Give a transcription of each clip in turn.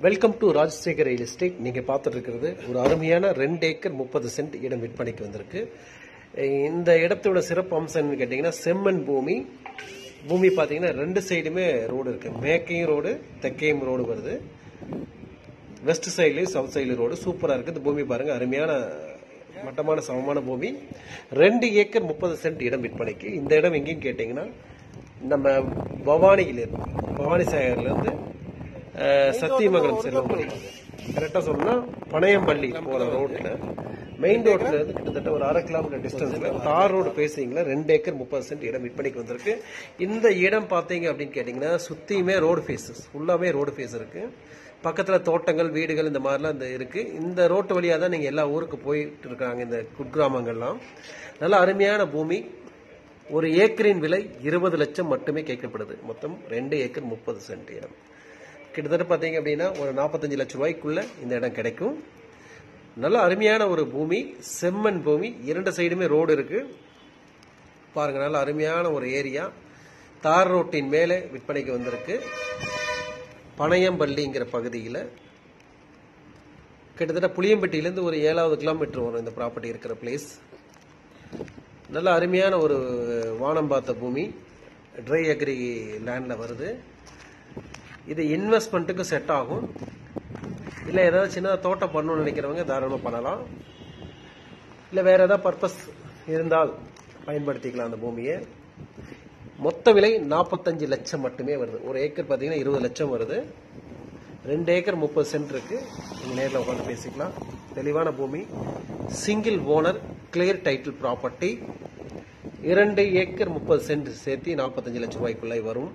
welcome to Rajasekar real estate நீங்க பார்த்துட்டு இருக்கிறது ஒரு அருமையான ரெண்டு ஏக்கர் முப்பது சென்ட் இடம் விற்பனைக்கு வந்திருக்கு இந்த இடத்தோட சிறப்பு அம்சம் என்னன்னு கேட்டீங்கன்னா செம்மண் பூமி பூமி பார்த்தீங்கன்னா ரெண்டு சைடுமே ரோடு இருக்கு மேற்கையும் ரோடு தெற்கையும் ரோடு வருது வெஸ்ட் சைட்லயும் சவுத் சைடு ரோடு சூப்பரா இருக்கு இந்த பூமி பாருங்க அருமையான மட்டமான சமமான பூமி ரெண்டு ஏக்கர் முப்பது சென்ட் இடம் விற்பனைக்கு இந்த இடம் எங்கேயும் கேட்டீங்கன்னா நம்ம பவானியிலிருந்து பவானி சாகர்ல இருந்து அஹ், சத்தியமங்கலம் செல்லும் வழி கரெக்டா சொல்லணும்னா பனையம்பள்ளி போற ரோட்ல மெயின் ரோட்ல இருந்து கிட்டத்தட்ட ஒரு அரை கிலோமீட்டர் டிஸ்டன்ஸ்ல தார் ரோடு பேசிங்களா ரெண்டு ஏக்கர் முப்பது சென்ட் இடம் விற்பனைக்கு வந்திருக்கு இந்த இடம் பாத்தீங்க அப்படின்னு கேட்டீங்கன்னா சுத்தியுமே ரோடு ஃபேஸஸ் ஃபுல்லாவே ரோடு ஃபேஸ் இருக்கு பக்கத்துல தோட்டங்கள் வீடுகள் இந்த மாதிரிலாம் இந்த இருக்கு இந்த ரோட்டு வழியா தான் நீங்க எல்லா ஊருக்கு போயிட்டு இருக்காங்க இந்த குக்கிராமங்கள்லாம் நல்ல அருமையான பூமி ஒரு ஏக்கரின் விலை இருபது லட்சம் மட்டுமே கேட்கப்படுது மொத்தம் ரெண்டு ஏக்கர் முப்பது சென்ட் இடம் கிட்டத்தட்ட பார்த்தீங்க அப்படின்னா ஒரு நாற்பத்தஞ்சு லட்சம் ரூபாய்க்குள்ள இந்த இடம் கிடைக்கும் நல்ல அருமையான ஒரு பூமி செம்மண் பூமி இரண்டு சைடுமே ரோடு இருக்கு பாருங்க நல்ல அருமையான ஒரு ஏரியா தார் ரோட்டின் மேலே விற்பனைக்கு வந்திருக்கு பனையம்பள்ளிங்கிற பகுதியில் கிட்டத்தட்ட புளியம்பட்டியிலேருந்து ஒரு ஏழாவது கிலோமீட்டர் வரும் இந்த ப்ராப்பர்ட்டி இருக்கிற பிளேஸ் நல்ல அருமையான ஒரு வானம் பார்த்த பூமி ட்ரை அக்ரி லேண்டில் வருது இது இன்வெஸ்ட்மெண்ட்டுக்கு செட் ஆகும் இல்லை ஏதாவது சின்னதாக தோட்டம் பண்ணணும்னு நினைக்கிறவங்க தாராளமாக பண்ணலாம் இல்லை வேற ஏதாவது பர்பஸ் இருந்தால் பயன்படுத்திக்கலாம் அந்த பூமியை மொத்த விலை நாற்பத்தஞ்சு லட்சம் மட்டுமே வருது ஒரு ஏக்கர் பார்த்தீங்கன்னா இருபது லட்சம் வருது ரெண்டு ஏக்கர் முப்பது சென்ட் இருக்கு நீங்க நேரில் உட்காந்து பேசிக்கலாம் தெளிவான பூமி single owner clear title property இரண்டு ஏக்கர் முப்பது சென்ட் சேர்த்து நாற்பத்தஞ்சு லட்சம் ரூபாய்க்குள்ள வரும்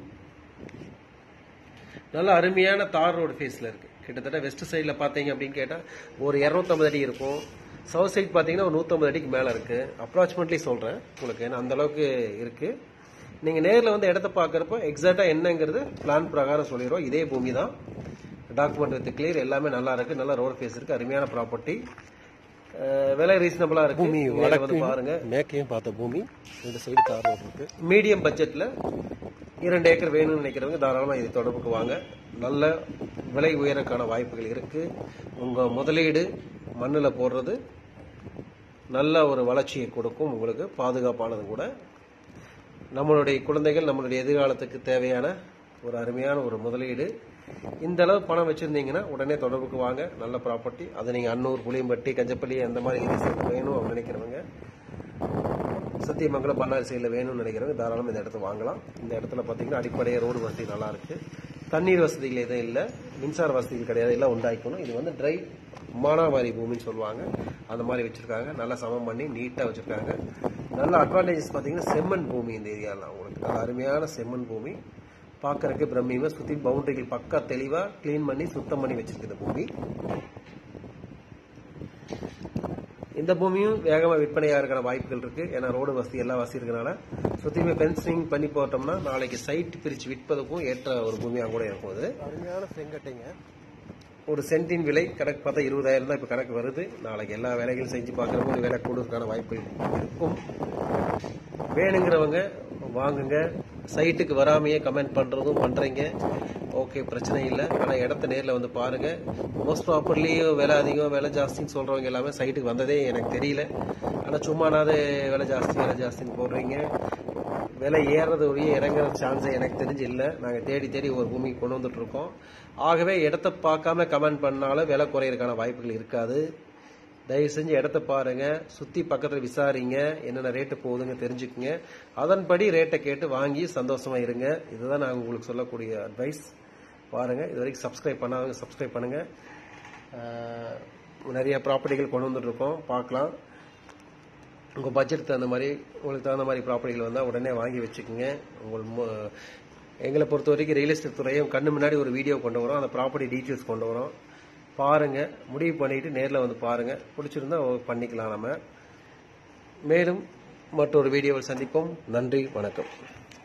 நல்ல அருமையான தார் ரோடு ஃபேஸில் இருக்கு கிட்டத்தட்ட வெஸ்ட் சைடில் பார்த்தீங்க அப்படின்னு கேட்டால் ஒரு இரநூத்தம்பது அடி இருக்கும் சவுத் சைட் பார்த்தீங்கன்னா ஒரு நூற்றம்பது அடிக்கு மேலே இருக்கு அப்ராக்சிமேட்லி சொல்கிறேன் உங்களுக்கு ஏன்னா அந்த அளவுக்கு இருக்கு நீங்கள் நேரில் வந்து இடத்த பார்க்குறப்ப எக்ஸாக்டாக என்னங்கிறது பிளான் பிரகாரம் சொல்லிடுறோம் இதே பூமி தான் டாக்குமெண்ட் வித் கிளியர் எல்லாமே நல்லா இருக்கு நல்ல ரோடு ஃபேஸ் இருக்கு அருமையான ப்ராப்பர்ட்டி விலை ரீசனபிளா இருக்கு பூமி நேர்ல வந்து பாருங்க மேற்கையும் பார்த்த பூமி இந்த சைடு தார் ரோடு இருக்கு மீடியம் பட்ஜெட்ல இரண்டு ஏக்கர் வேணும்னு நினைக்கிறவங்க தாராளமா இது தொடர்புக்கு வாங்க நல்ல விலை உயரக்கான வாய்ப்புகள் இருக்கு உங்க முதலீடு மண்ணில் போடுறது நல்ல ஒரு வளர்ச்சியை கொடுக்கும் உங்களுக்கு பாதுகாப்பானது கூட நம்மளுடைய குழந்தைகள் நம்மளுடைய எதிர்காலத்துக்கு தேவையான ஒரு அருமையான ஒரு முதலீடு இந்த அளவு பணம் வச்சிருந்தீங்கன்னா உடனே தொடர்புக்கு வாங்க நல்ல ப்ராப்பர்ட்டி அது நீங்க அன்னூர் புளியம்பட்டி கஞ்சப்பள்ளி அந்த மாதிரி ஏரியாஸ் வேணும் அப்படின்னு நினைக்கிறவங்க சத்தியமங்கலம் பண்ணாரி சைடில் வேணும்னு நினைக்கிறவங்க தாராளமாக இந்த இடத்த வாங்கலாம் இந்த இடத்துல பார்த்தீங்கன்னா அடிப்படையாக ரோடு வசதி நல்லா இருக்கு தண்ணீர் வசதிகள் எதுவும் இல்லை மின்சார வசதிகள் கிடையாது எல்லாம் உண்டாக்கணும் இது வந்து ட்ரை மானாவாரி பூமின்னு சொல்லுவாங்க அந்த மாதிரி வச்சிருக்காங்க நல்லா சமம் பண்ணி நீட்டாக வச்சிருக்காங்க நல்ல அட்வான்டேஜஸ் பார்த்தீங்கன்னா செம்மண் பூமி இந்த ஏரியாலாம் உங்களுக்கு நல்ல அருமையான செம்மண் பூமி பார்க்கறதுக்கு பிரம்மியமா சுற்றி பவுண்டரிகள் பக்கா தெளிவாக க்ளீன் பண்ணி சுத்தம் பண்ணி வச்சிருக்கு இந்த பூமி இந்த பூமியும் வேகமா விற்பனையாகிறதுக்கான வாய்ப்புகள் இருக்கு ஏன்னா ரோடு வசதி எல்லா வசதி இருக்கனால சுத்தியுமே ஃபென்சிங் பண்ணி போட்டோம்னா நாளைக்கு சைட் பிரிச்சு விற்பதுக்கும் ஏற்ற ஒரு பூமியா கூட இருக்கும் அது அருமையான செங்கட்டைங்க ஒரு சென்டின் விலை கணக்கு பார்த்தா இருபதாயிரம் தான் இப்ப கணக்கு வருது நாளைக்கு எல்லா வேலைகளும் செஞ்சு பார்க்கறப்போ ஒரு விலை கூடுறதுக்கான வாய்ப்புகள் இருக்கும் வேணுங்கிறவங்க வாங்குங்க சைட்டுக்கு வராமையே கமெண்ட் பண்றதும் பண்றீங்க ஓகே பிரச்சனை இல்லை ஆனா இடத்த நேர்ல வந்து பாருங்க மோஸ்ட் ப்ராப்பர்லி விலை அதிகம் விலை ஜாஸ்தின்னு சொல்றவங்க எல்லாமே சைட்டுக்கு வந்ததே எனக்கு தெரியல ஆனா சும்மானாவது விலை ஜாஸ்தி விலை ஜாஸ்தின்னு போடுறீங்க விலை ஏறது ஒழிய இறங்குற சான்ஸே எனக்கு தெரிஞ்சு இல்லை நாங்கள் தேடி தேடி ஒரு பூமிக்கு கொண்டு வந்துட்டு இருக்கோம் ஆகவே இடத்த பார்க்காம கமெண்ட் பண்ணாலும் விலை குறையறதுக்கான வாய்ப்புகள் இருக்காது தயவு செஞ்சு இடத்த பாருங்க சுத்தி பக்கத்துல விசாரிங்க என்னென்ன ரேட்டு போகுதுங்க தெரிஞ்சுக்குங்க அதன்படி ரேட்டை கேட்டு வாங்கி சந்தோஷமா இருங்க இதுதான் நான் உங்களுக்கு சொல்லக்கூடிய அட்வைஸ் பாருங்க இது வரைக்கும் சப்ஸ்கிரைப் பண்ணாதவங்க சப்ஸ்கிரைப் பண்ணுங்க அஹ், நிறைய ப்ராப்பர்ட்டிகள் கொண்டு வந்துட்டு இருக்கோம் பார்க்கலாம் உங்கள் பட்ஜெட் தகுந்த மாதிரி உங்களுக்கு தகுந்த மாதிரி ப்ராப்பர்ட்டிகள் வந்தால் உடனே வாங்கி வச்சுக்கோங்க உங்கள் மு- எங்களை பொறுத்த வரைக்கும் ரியல் எஸ்டேட் துறையும் கண்ணு முன்னாடி ஒரு வீடியோ கொண்டு வரோம் அந்த ப்ராப்பர்ட்டி டீட்டெயில்ஸ் கொண்டு வரோம் பாருங்க முடிவு பண்ணிட்டு நேரில் வந்து பாருங்க பிடிச்சிருந்தா பண்ணிக்கலாம் நம்ம மேலும் மற்றொரு வீடியோவில் சந்திப்போம் நன்றி வணக்கம்